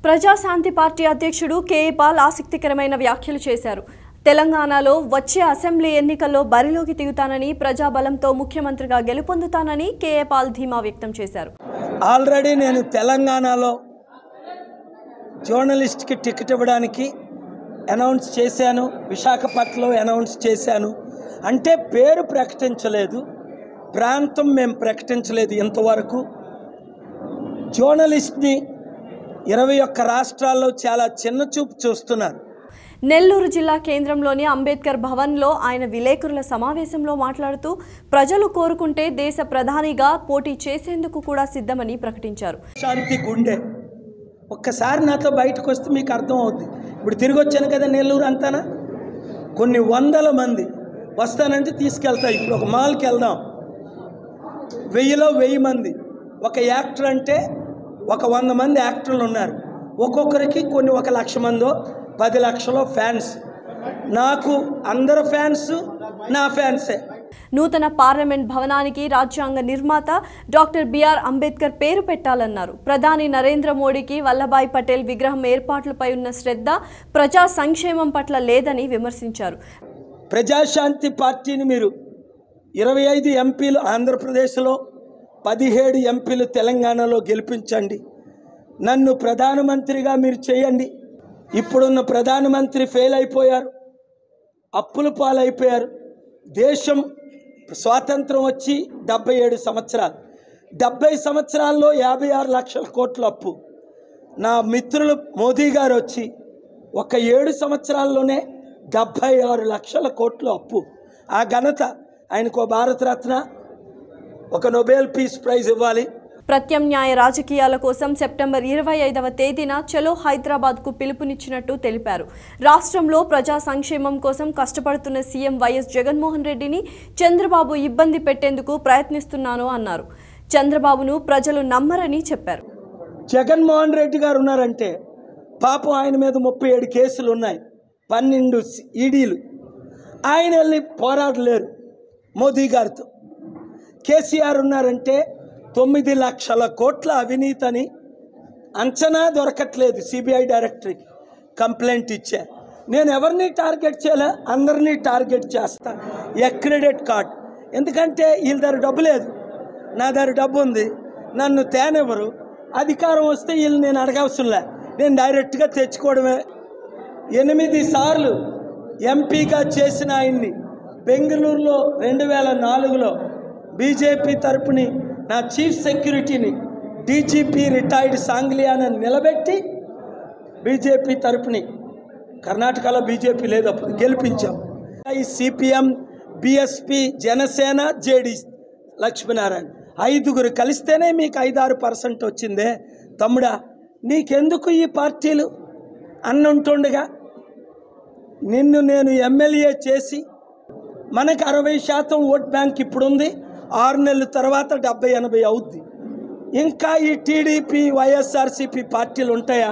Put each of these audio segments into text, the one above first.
Praja Shanti party అధ్యక్షుడు KA Paul ఆసక్తికరమైన వ్యాఖ్యలు చేశారు తెలంగాణలో వచ్చే అసెంబ్లీ ఎన్నికల్లో బరిలోకి దిగుతానని ప్రజాబలంతో ముఖ్యమంత్రిగా గెలుపొందుతానని కేఏ పాల్ ధీమా వ్యక్తం చేశారు ఆల్రెడీ నేను తెలంగాణలో జర్నలిస్ట్కి టికెట్ ఇవ్వడానికి అనౌన్స్ చేశాను విశాఖపట్నంలో అనౌన్స్ చేశాను అంటే పేరు ప్రకటించలేదు ప్రాంతం మేము ప్రకటించలేదు ఇంతవరకు జర్నలిస్ట్ని ఇరవై ఒక్క రాష్ట్రాల్లో చాలా చిన్న చూపు చూస్తున్నారు నెల్లూరు జిల్లా కేంద్రంలోని అంబేద్కర్ భవన్లో ఆయన విలేకరుల సమావేశంలో మాట్లాడుతూ ప్రజలు కోరుకుంటే దేశ ప్రధానిగా పోటీ చేసేందుకు కూడా సిద్ధమని ప్రకటించారు శాంతి గుండె ఒక్కసారి నాతో బయటకు వస్తే మీకు అర్థం అవుద్ది ఇప్పుడు తిరిగి వచ్చాను కదా నెల్లూరు అంతానా కొన్ని వందల మంది వస్తానంటే తీసుకెళ్తా ఇప్పుడు ఒక మాల్కి వెళ్దాం వెయ్యిలో వెయ్యి మంది ఒక యాక్టర్ అంటే ఒక వంద మంది యాక్టర్లు ఉన్నారు ఒక్కొక్కరికి కొన్ని ఒక లక్ష మందో పది లక్షలో ఫ్యాన్స్ నాకు అందరు ఫ్యాన్స్ నా ఫ్యాన్సే నూతన పార్లమెంట్ భవనానికి రాజ్యాంగ నిర్మాత డాక్టర్ బిఆర్ అంబేద్కర్ పేరు పెట్టాలన్నారు ప్రధాని నరేంద్ర మోడీకి వల్లభాయ్ పటేల్ విగ్రహం ఏర్పాట్లపై ఉన్న శ్రద్ధ ప్రజా సంక్షేమం పట్ల లేదని విమర్శించారు ప్రజాశాంతి పార్టీని మీరు ఇరవై ఐదు ఎంపీలు ఆంధ్రప్రదేశ్లో పదిహేడు ఎంపీలు తెలంగాణలో గెలిపించండి నన్ను ప్రధానమంత్రిగా మీరు చేయండి ఇప్పుడున్న ప్రధానమంత్రి ఫెయిల్ అయిపోయారు అప్పుల పాలైపోయారు దేశం స్వాతంత్రం వచ్చి డెబ్బై ఏడు సంవత్సరాలు డెబ్బై సంవత్సరాల్లో యాభై ఆరు లక్షల కోట్ల అప్పు నా మిత్రులు మోదీ గారు వచ్చి ఒక ఏడు సంవత్సరాల్లోనే డెబ్భై ఆరు లక్షల కోట్ల అప్పు ఆ ఘనత ఆయనకు భారతరత్న ఒక నొబెల్ పీస్ ప్రైజ్ ఇవ్వాలి ప్రత్యామ్నాయ రాజకీయాల కోసం సెప్టెంబర్ ఇరవై ఐదవ తేదీన చలో హైదరాబాద్కు పిలుపునిచ్చినట్టు తెలిపారు రాష్ట్రంలో ప్రజా సంక్షేమం కోసం కష్టపడుతున్న సీఎం వైఎస్ జగన్మోహన్ రెడ్డిని చంద్రబాబు ఇబ్బంది పెట్టేందుకు ప్రయత్నిస్తున్నాను అన్నారు చంద్రబాబును ప్రజలు నమ్మరని చెప్పారు జగన్మోహన్ రెడ్డి గారు ఉన్నారంటే పాపం ఆయన మీద ముప్పై ఏడు కేసులు ఉన్నాయి పన్నెండు ఈడీలు ఆయన వెళ్ళి పోరాడలేరు మోదీ గారితో కేసీఆర్ ఉన్నారంటే తొమ్మిది లక్షల కోట్ల అవినీతిని అంచనా దొరకట్లేదు సిబిఐ డైరెక్టర్కి కంప్లైంట్ ఇచ్చా నేను ఎవరిని టార్గెట్ చేయలే అందరినీ టార్గెట్ చేస్తా క్రెడిట్ కార్డ్ ఎందుకంటే వీళ్ళ దగ్గర డబ్బు లేదు నా దగ్గర డబ్బు ఉంది నన్ను తేనెవరు అధికారం వస్తే వీళ్ళు నేను అడగవసరంలే నేను డైరెక్ట్గా తెచ్చుకోవడమే ఎనిమిది సార్లు ఎంపీగా చేసిన ఆయన్ని బెంగళూరులో రెండు వేల నాలుగులో బీజేపీ తరపుని నా చీఫ్ సెక్యూరిటీని డీజీపీ రిటైర్డ్ సాంగ్లియాని నిలబెట్టి బీజేపీ తరపుని కర్ణాటకలో బీజేపీ లేదు అప్పుడు గెలిపించాం ఈ CPM BSP Janasena JD Lakshminarayana ఐదుగురు కలిస్తేనే మీకు ఐదారు పర్సెంట్ వచ్చిందే తమ్ముడా నీకెందుకు ఈ పార్టీలు అన్నుంటుండగా నిన్ను నేను ఎమ్మెల్యే చేసి మనకు అరవై శాతం ఓట్ బ్యాంక్ ఇప్పుడుంది ఆరు నెలల తర్వాత డెబ్బై ఎనభై అవుద్ది ఇంకా ఈ టీడీపీ వైఎస్ఆర్సీపీ పార్టీలు ఉంటాయా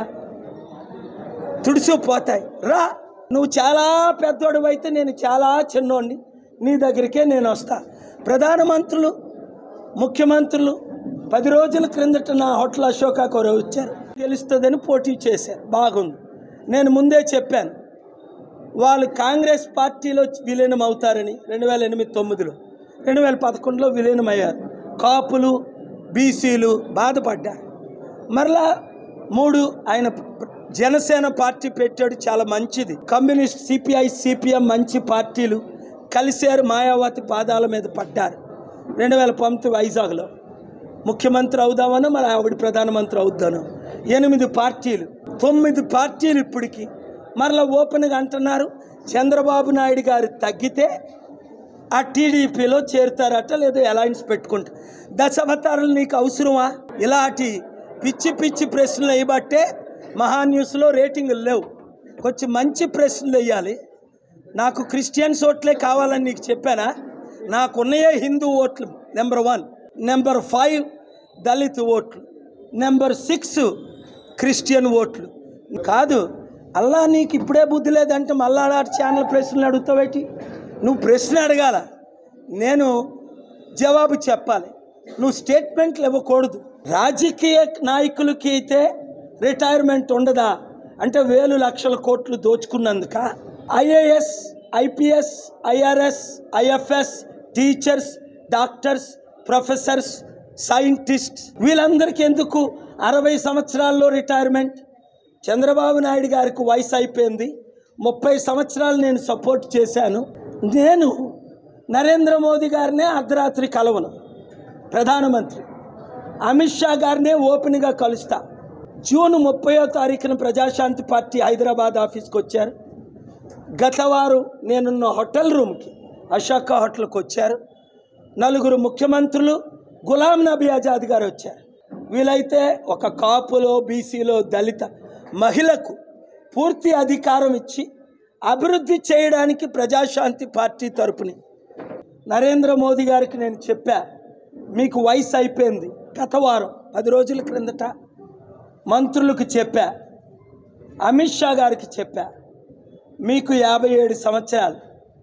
తుడిసిపోతాయి రా నువ్వు చాలా పెద్దోడు అయితే నేను చాలా చిన్నోడిని నీ దగ్గరికే నేను వస్తా ప్రధానమంత్రులు ముఖ్యమంత్రులు పది రోజుల క్రిందట నా హోటల్ అశోక కోర వచ్చారు గెలుస్తుందని పోటీ చేశారు బాగుంది నేను ముందే చెప్పాను వాళ్ళు కాంగ్రెస్ పార్టీలో విలీనం అవుతారని రెండు వేల ఎనిమిది తొమ్మిదిలో రెండు వేల పదకొండులో విలీనం అయ్యారు కాపులు బీసీలు బాధపడ్డారు మరలా మూడు ఆయన జనసేన పార్టీ పెట్టాడు చాలా మంచిది కమ్యూనిస్ట్ సిపిఐ సిపిఎం మంచి పార్టీలు కలిశారు మాయావతి పాదాల మీద పడ్డారు రెండు వేల పంతొమ్మిది వైజాగ్లో ముఖ్యమంత్రి అవుదామనో మరి ఆవిడ ప్రధానమంత్రి అవుద్దాను ఎనిమిది పార్టీలు తొమ్మిది పార్టీలు ఇప్పటికి మరలా ఓపెన్గా అంటున్నారు చంద్రబాబు నాయుడు గారు తగ్గితే ఆ టీడీపీలో చేరుతారట లేదో అలయన్స్ పెట్టుకుంటారు దశావతారాలు నీకు అవసరమా ఇలాంటి పిచ్చి పిచ్చి ప్రశ్నలు వేయబట్టే మహాన్యూస్లో రేటింగులు లేవు కొంచెం మంచి ప్రశ్నలు వేయాలి నాకు క్రిస్టియన్స్ ఓట్లే కావాలని నీకు చెప్పానా నాకున్నయే హిందూ ఓట్లు number one number five Dalit ఓట్లు నెంబర్ సిక్స్ క్రిస్టియన్ ఓట్లు కాదు అల్లా నీకు ఇప్పుడే బుద్ధి లేదంటే మళ్ళా ఛానల్ ప్రశ్నలు అడుగుతావేటి నువ్వు ప్రశ్న అడగాల నేను జవాబు చెప్పాలి నువ్వు స్టేట్మెంట్లు ఇవ్వకూడదు రాజకీయ నాయకులకి అయితే రిటైర్మెంట్ ఉండదా అంటే వేలు లక్షల కోట్లు దోచుకున్నందుక IAS IPS IRS IFS teachers doctors professors scientist వీళ్ళందరికీ ఎందుకు అరవై సంవత్సరాల్లో రిటైర్మెంట్ చంద్రబాబు నాయుడు గారికి వయసు అయిపోయింది ముప్పై సంవత్సరాలు నేను సపోర్ట్ చేశాను నేను నరేంద్ర మోదీ గారినే అర్ధరాత్రి కలవను ప్రధానమంత్రి అమిత్ షా గారినే ఓపెన్గా కలుస్తా జూన్ ముప్పయో తారీఖున ప్రజాశాంతి పార్టీ హైదరాబాద్ ఆఫీస్కి వచ్చారు గత వారు నేనున్న హోటల్ రూమ్కి అశోక హోటల్కి వచ్చారు నలుగురు ముఖ్యమంత్రులు గులాం నబీ ఆజాద్ గారు వచ్చారు వీలైతే ఒక కాపులో బీసీలో దళిత మహిళకు పూర్తి అధికారం ఇచ్చి అభివృద్ధి చేయడానికి ప్రజాశాంతి పార్టీ తరపుని నరేంద్ర మోదీ గారికి నేను చెప్పా మీకు వయసు అయిపోయింది గత వారం పది రోజుల క్రిందట మంత్రులకు చెప్పా అమిత్ షా గారికి చెప్పా మీకు యాభై ఏడు సంవత్సరాలు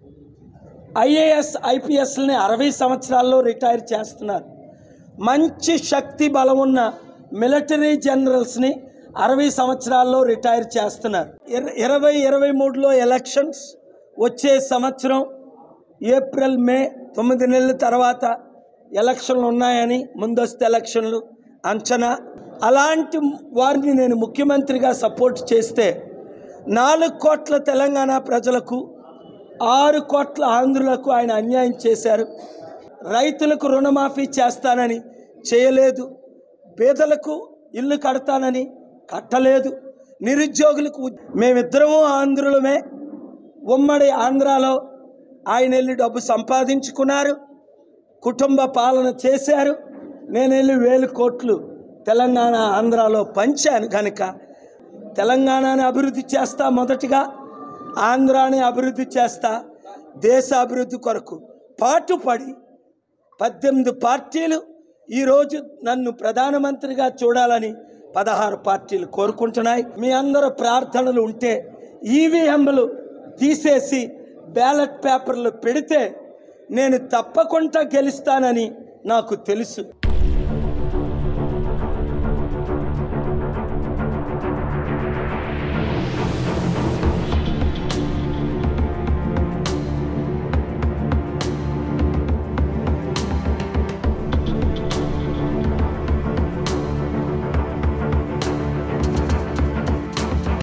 ఐఏఎస్ ఐపీఎస్ని అరవై సంవత్సరాల్లో రిటైర్ చేస్తున్నారు మంచి శక్తి బలం ఉన్న మిలిటరీ జనరల్స్ని అరవై సంవత్సరాల్లో రిటైర్ చేస్తున్నారు ఇర- ఇరవై ఇరవై మూడులో ఎలక్షన్స్ వచ్చే సంవత్సరం ఏప్రిల్ మే తొమ్మిది నెలల తర్వాత ఎలక్షన్లు ఉన్నాయని ముందస్తు ఎలక్షన్లు అంచనా అలాంటి వారిని నేను ముఖ్యమంత్రిగా సపోర్ట్ చేస్తే నాలుగు కోట్ల తెలంగాణ ప్రజలకు ఆరు కోట్ల ఆంధ్రులకు ఆయన అన్యాయం చేశారు రైతులకు రుణమాఫీ చేస్తానని చేయలేదు పేదలకు ఇల్లు కడతానని కట్టలేదు నిరుద్యోగులకు ఉద్- మేమిద్దరము ఆంధ్రులమే ఉమ్మడి ఆంధ్రాలో ఆయన వెళ్ళి డబ్బు సంపాదించుకున్నారు కుటుంబ పాలన చేశారు నేను వెళ్ళి వేలు కోట్లు తెలంగాణ ఆంధ్రాలో పంచాను కనుక తెలంగాణని అభివృద్ధి చేస్తా మొదటిగా ఆంధ్రాని అభివృద్ధి చేస్తా దేశ అభివృద్ధి కొరకు పాటుపడి పద్దెనిమిది పార్టీలు ఈరోజు నన్ను ప్రధానమంత్రిగా చూడాలని పదహారు పార్టీలు కోరుకుంటున్నాయి మీ అందరూ ప్రార్థనలు ఉంటే ఈవీఎంలు తీసేసి బ్యాలెట్ పేపర్లు పెడితే నేను తప్పకుండా గెలుస్తానని నాకు తెలుసు